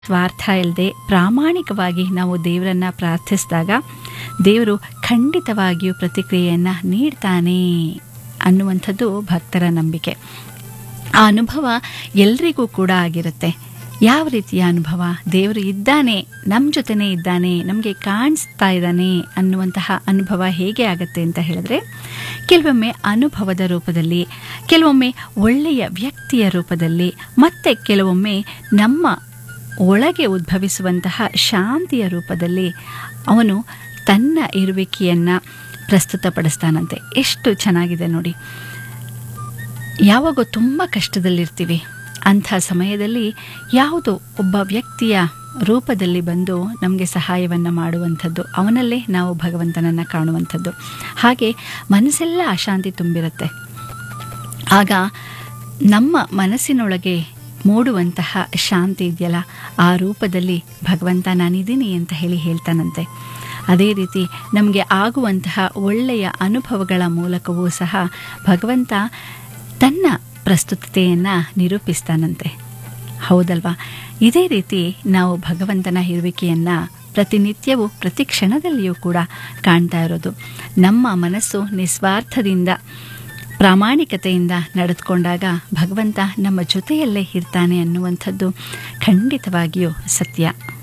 ಸ್ವಾರ್ಥ ಇಲ್ಲದೆ ಪ್ರಾಮಾಣಿಕವಾಗಿ ನಾವು ದೇವರನ್ನ ಪ್ರಾರ್ಥಿಸಿದಾಗ ದೇವರು ಖಂಡಿತವಾಗಿಯೂ ಪ್ರತಿಕ್ರಿಯೆಯನ್ನು ನೀಡ್ತಾನೆ ಅನ್ನುವಂಥದ್ದು ಭಕ್ತರ ನಂಬಿಕೆ ಆ ಅನುಭವ ಎಲ್ರಿಗೂ ಕೂಡ ಆಗಿರುತ್ತೆ ಯಾವ ರೀತಿಯ ಅನುಭವ ದೇವರು ಇದ್ದಾನೆ ನಮ್ಮ ಜೊತೆನೇ ಇದ್ದಾನೆ ನಮಗೆ ಕಾಣಿಸ್ತಾ ಇದ್ದಾನೆ ಅನ್ನುವಂತಹ ಅನುಭವ ಹೇಗೆ ಆಗುತ್ತೆ ಅಂತ ಹೇಳಿದ್ರೆ ಕೆಲವೊಮ್ಮೆ ಅನುಭವದ ರೂಪದಲ್ಲಿ ಕೆಲವೊಮ್ಮೆ ಒಳ್ಳೆಯ ವ್ಯಕ್ತಿಯ ರೂಪದಲ್ಲಿ ಮತ್ತೆ ಕೆಲವೊಮ್ಮೆ ನಮ್ಮ ಒಳಗೆ ಉದ್ಭವಿಸುವಂತಹ ಶಾಂತಿಯ ರೂಪದಲ್ಲಿ ಅವನು ತನ್ನ ಇರುವಿಕೆಯನ್ನು ಪ್ರಸ್ತುತಪಡಿಸ್ತಾನಂತೆ ಎಷ್ಟು ಚೆನ್ನಾಗಿದೆ ನೋಡಿ ಯಾವಾಗೋ ತುಂಬ ಕಷ್ಟದಲ್ಲಿರ್ತೀವಿ ಅಂಥ ಸಮಯದಲ್ಲಿ ಯಾವುದೋ ಒಬ್ಬ ವ್ಯಕ್ತಿಯ ರೂಪದಲ್ಲಿ ಬಂದು ನಮಗೆ ಸಹಾಯವನ್ನು ಮಾಡುವಂಥದ್ದು ಅವನಲ್ಲೇ ನಾವು ಭಗವಂತನನ್ನು ಕಾಣುವಂಥದ್ದು ಹಾಗೆ ಮನಸ್ಸೆಲ್ಲ ಅಶಾಂತಿ ತುಂಬಿರುತ್ತೆ ಆಗ ನಮ್ಮ ಮನಸ್ಸಿನೊಳಗೆ ಮೂಡುವಂತಹ ಶಾಂತಿ ಇದೆಯಲ್ಲ ಆ ರೂಪದಲ್ಲಿ ಭಗವಂತ ನಾನಿದ್ದೀನಿ ಅಂತ ಹೇಳಿ ಹೇಳ್ತಾನಂತೆ ಅದೇ ರೀತಿ ನಮಗೆ ಆಗುವಂತಹ ಒಳ್ಳೆಯ ಅನುಭವಗಳ ಮೂಲಕವೂ ಸಹ ಭಗವಂತ ತನ್ನ ಪ್ರಸ್ತುತತೆಯನ್ನು ನಿರೂಪಿಸ್ತಾನಂತೆ ಹೌದಲ್ವಾ ಇದೇ ರೀತಿ ನಾವು ಭಗವಂತನ ಇರುವಿಕೆಯನ್ನು ಪ್ರತಿನಿತ್ಯವೂ ಪ್ರತಿ ಕ್ಷಣದಲ್ಲಿಯೂ ಕೂಡ ಕಾಣ್ತಾ ಇರೋದು ನಮ್ಮ ಮನಸ್ಸು ನಿಸ್ವಾರ್ಥದಿಂದ ಪ್ರಾಮಾಣಿಕತೆಯಿಂದ ನಡೆದುಕೊಂಡಾಗ ಭಗವಂತ ನಮ್ಮ ಜೊತೆಯಲ್ಲೇ ಇರ್ತಾನೆ ಅನ್ನುವಂಥದ್ದು ಖಂಡಿತವಾಗಿಯೂ ಸತ್ಯ